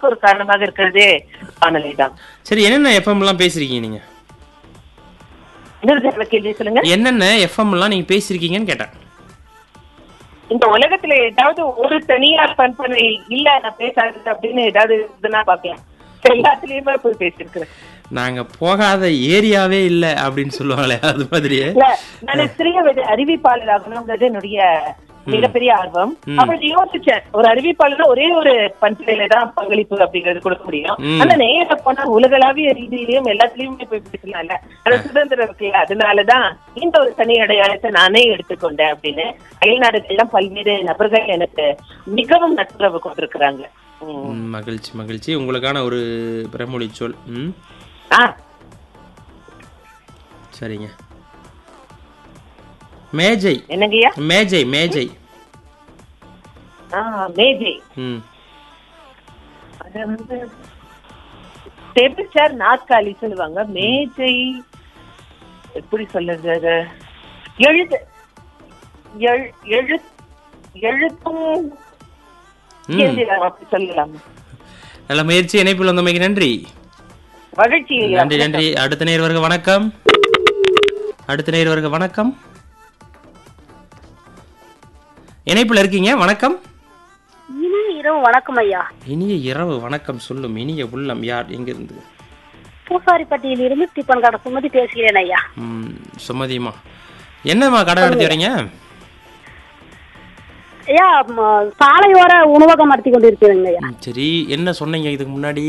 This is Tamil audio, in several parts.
எல்லாத்துக்கும் ஒரு காரணமாக இருக்கிறதே வானொலி தான் சரி என்னென்ன எஃப்எம் எல்லாம் பேசிருக்கீங்க நீங்க இன்னொரு தடவை கேள்வி சொல்லுங்க என்னென்ன எஃப்எம் எல்லாம் நீங்க பேசிருக்கீங்கன்னு கேட்டேன் இந்த உலகத்துல ஏதாவது ஒரு தனியார் பண்பனை இல்ல நான் பேசாதது அப்படின்னு ஏதாவது இதுனா பாக்கலாம் எல்லாத்துலயுமே போய் பேசிருக்கிறேன் நாங்க போகாத ஏரியாவே இல்ல அப்படின்னு சொல்லுவாங்களே அது மாதிரியே இல்ல நான் சிறிய வயது அறிவிப்பாளர் ஆகணுங்கிறது என்னுடைய மிகப்பெரிய ஆர்வம் அப்படி யோசிச்சேன் ஒரு அறிவிப்பாளர் ஒரே ஒரு பண்பலையில தான் பங்களிப்பு அப்படிங்கிறது கொடுக்க முடியும் ம். ஆனா நேர போனா உலகளாவிய ரீதியிலயும் எல்லாத்துலயுமே போய் பேசலாம்ல அது சுதந்திரம் இருக்குல்ல அதனாலதான் இந்த ஒரு தனி அடையாளத்தை நானே எடுத்துக்கொண்டேன் அப்படின்னு அயல்நாடுகள்லாம் பல்வேறு நபர்கள் எனக்கு மிகவும் நட்புறவு கொண்டிருக்கிறாங்க ம். ம், மகிழ்ச்சி மகிழ்ச்சி உங்களுக்கான ஒரு பிரமொழி சொல் ம் ஆ சரிங்க மேஜை என்னங்கய்யா மேஜை மேஜை ஆ மேஜை ம் அது வந்து டேபிள் சேர் நாற்காலி சொல்லுவாங்க மேஜை எப்படி சொல்லுறது அது எழுது எழு எழு எழுத்தும் ம். இயந்திரம் அப்படி சொல்லலாம் நல்ல முயற்சி இணைப்பில் வந்தமைக்கு நன்றி மகிழ்ச்சி நன்றி நன்றி அடுத்த நேர் வருக வணக்கம் அடுத்த நேர் வருக வணக்கம் இணைப்பில் இருக்கீங்க வணக்கம் இனிய இரவு வணக்கம் ஐயா இனிய இரவு வணக்கம் சொல்லும் இனிய உள்ளம் யார் எங்கிருந்து பூசாரிப்பட்டியில் இருந்து டிப்பன் கடை சுமதி பேசுகிறேன் ஐயா ம், சுமதிமா என்னம்மா கடை நடத்தி வரீங்க ஐயா ம- சாலையோர உணவகம் நடத்தி கொண்டிருக்கிறேங்க ஐயா ம், சரி என்ன சொன்னீங்க இதுக்கு முன்னாடி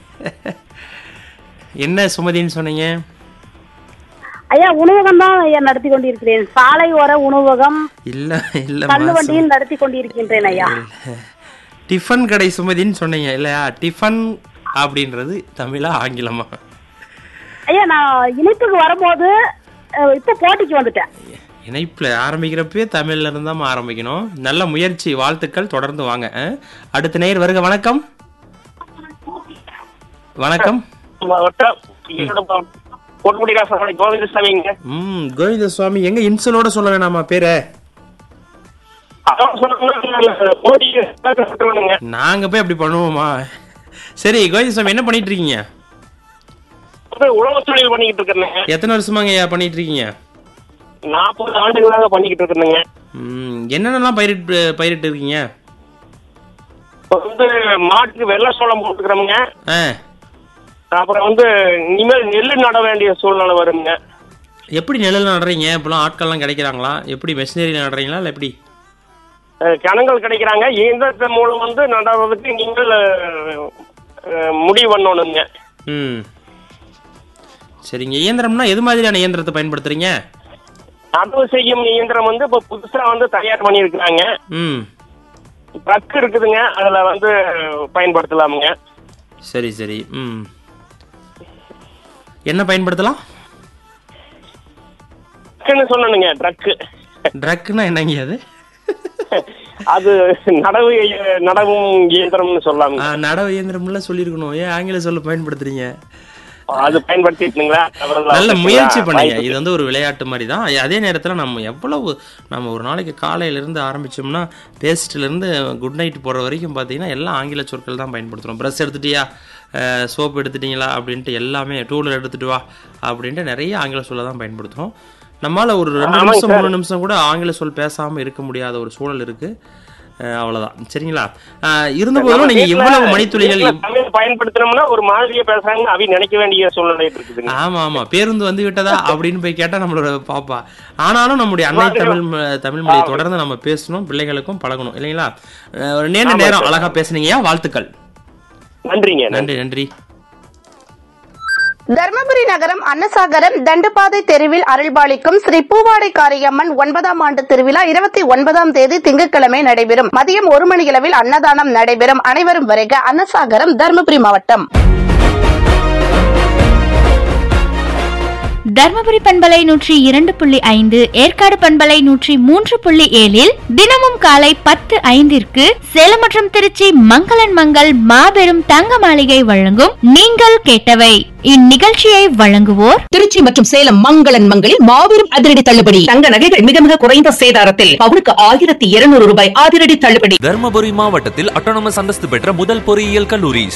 என்ன சுமதின்னு சொன்னீங்க ஐயா உணவகம் தான் ஐயா நடத்தி கொண்டிருக்கிறேன் சாலையோர உணவகம் இல்ல இல்ல கல்லு வண்டியில் நடத்தி கொண்டிருக்கின்றேன் ஐயா டிஃபன் கடை சுமதின்னு சொன்னீங்க இல்லையா டிஃபன் அப்படின்றது தமிழா ஆங்கிலமா ஐயா நான் இணைப்புக்கு வரும்போது அஹ், இப்ப போட்டிக்கு வந்துட்டேன் இணைப்புல ஆரம்பிக்கிறப்பவே தமிழ்ல இருந்தாம ஆரம்பிக்கணும் நல்ல முயற்சி வாழ்த்துக்கள் தொடர்ந்து வாங்க அஹ். அடுத்த நேர் வருக வணக்கம் வணக்கம் பொன்முடி ராசன் கோவிந்தசாமிங்க ம் கோவிந்த சுவாமி எங்க இன்சலோட சொல்ல வேணாமா பேரை அதான் சொன்னாங்க மோடி சொல்லுங்க நாங்க போய் அப்படி பண்ணுவோமா சரி கோவிந்த சுவாமி என்ன பண்ணிட்டு இருக்கீங்க உழவு தொழில் பண்ணிக்கிட்டு இருக்கேங்க எத்தனை வருஷமாங்க ஐயா பண்ணிட்டு இருக்கீங்க நாற்பது ஆண்டுகளாக பண்ணிக்கிட்டு இருக்கேங்க ம், என்னென்னலாம் பயிரிட்டு பயிரிட்டு இருக்கீங்க இப்போ வந்து மாட்டுக்கு வெள்ளை சோளம் போட்டுக்கிறோமுங்க ஆ அப்புறம் வந்து இனிமேல் நெல்லு நட வேண்டிய சூழ்நிலை வருங்க எப்படி நிழல் நடுறீங்க இப்பெல்லாம் ஆட்கள்லாம் கிடைக்கிறாங்களா எப்படி மெஷினரியில் நடுறீங்களா இல்லை எப்படி அஹ் கணங்கள் கிடைக்கிறாங்க இயந்திரத்தின் மூலம் வந்து நடுறதுக்கு நீங்கள் அஹ், முடிவு பண்ணணுங்க ம் சரிங்க இயந்திரம்னா எது மாதிரியான இயந்திரத்தை பயன்படுத்துறீங்க நடவு செய்யும் இயந்திரம் வந்து இப்போ புதுசா வந்து தயார் பண்ணியிருக்கிறாங்க ம் ட்ரக் இருக்குதுங்க அதுல வந்து பயன்படுத்தலாமுங்க சரி சரி ம் என்ன பயன்படுத்தலாம் ட்ரக்குன்னு சொன்னனுங்க ட்ரக்கு ட்ரக்குன்னா என்னங்க அது அது நடவு நடவும் இயந்திரம்னு சொல்லலாமுங்க ஆ, நடவு இயந்திரம்ல சொல்லியிருக்கணும் ஏன் ஆங்கில சொல்ல பயன்படுத்துறீங்க அது பயன்படுத்திட்டுங்களா நல்ல முயற்சி பண்ணீங்க இது வந்து ஒரு விளையாட்டு மாதிரி தான் அதே நேரத்தில் நம்ம எவ்வளவு நம்ம ஒரு நாளைக்கு காலையில இருந்து ஆரம்பிச்சோம்னா பேஸ்ட்ல இருந்து குட் நைட் போற வரைக்கும் பார்த்தீங்கன்னா எல்லாம் ஆங்கில சொற்கள் தான் பயன்படுத்துறோம் ப்ரஷ் எடுத்துட்டியா சோப் எடுத்துட்டீங்களா அப்படின்ட்டு எல்லாமே டூலர் எடுத்துட்டு வா அப்படின்ட்டு நிறைய ஆங்கில சொல்ல தான் பயன்படுத்துறோம் நம்மால ஒரு ரெண்டு ஆமாங்க நிமிஷம் சார். மூணு நிமிஷம் கூட ஆங்கில சொல் பேசாம இருக்க முடியாத ஒரு சூழல் இருக்கு அஹ், அவ்வளவுதான் சரிங்களா அஹ், இருந்த போதும் நீங்க எவ்வளவு மணித்துளிகள் வீட்ல தமிழ் பயன்படுத்தினோம்னா ஒரு மாதிரியே பேசுறாங்க அவி நினைக்க வேண்டிய சூழ்நிலை இருக்குதுங்க ஆமா ஆமா பேருந்து வந்து விட்டதா அப்படின்னு போய் கேட்டா நம்மளோட பாப்பா ஆனாலும் நம்முடைய அன்னை தமிழ் ம- தமிழ் மொழியை தொடர்ந்து நம்ம பேசணும் பிள்ளைகளுக்கும் பழகணும் இல்லைங்களா அஹ் ஒரு நீண்ட ஆமா நேரம் சார். அழகா பேசுனீங்க வாழ்த்துக்கள் நன்றிங்க நன்றி நன்றி தர்மபுரி நகரம் அன்னசாகரம் தண்டுபாதை தெருவில் அருள்பாலிக்கும் ஸ்ரீ பூவாடை காரியம்மன் ஒன்பதாம் ஆண்டு திருவிழா இருபத்தி ஒன்பதாம் தேதி திங்கட்கிழமை நடைபெறும் மதியம் ஒரு மணியளவில் அன்னதானம் நடைபெறும் அனைவரும் வருக அன்னசாகரம் தர்மபுரி மாவட்டம் தர்மபுரி பண்பலை நூற்றி இரண்டு புள்ளி ஐந்து ஏற்காடு பண்பலை நூற்றி மூன்று புள்ளி ஏழில் தினமும் காலை பத்து ஐந்திற்கு சேலம் மற்றும் திருச்சி மங்களன் மங்கள் மாபெரும் தங்க மாளிகை வழங்கும் நீங்கள் கேட்டவை இந்நிகழ்ச்சியை வழங்குவோர் திருச்சி மற்றும் சேலம் மங்களன் மங்களில் மாபெரும் அதிரடி தள்ளுபடி தங்க நகைகள் மிக மிக குறைந்த சேதாரத்தில் பவுனுக்கு ஆயிரத்தி இருநூறு ரூபாய் அதிரடி தள்ளுபடி தர்மபுரி மாவட்டத்தில் அட்டானமஸ் அந்தஸ்து பெற்ற முதல் பொறியியல் கல்லூரி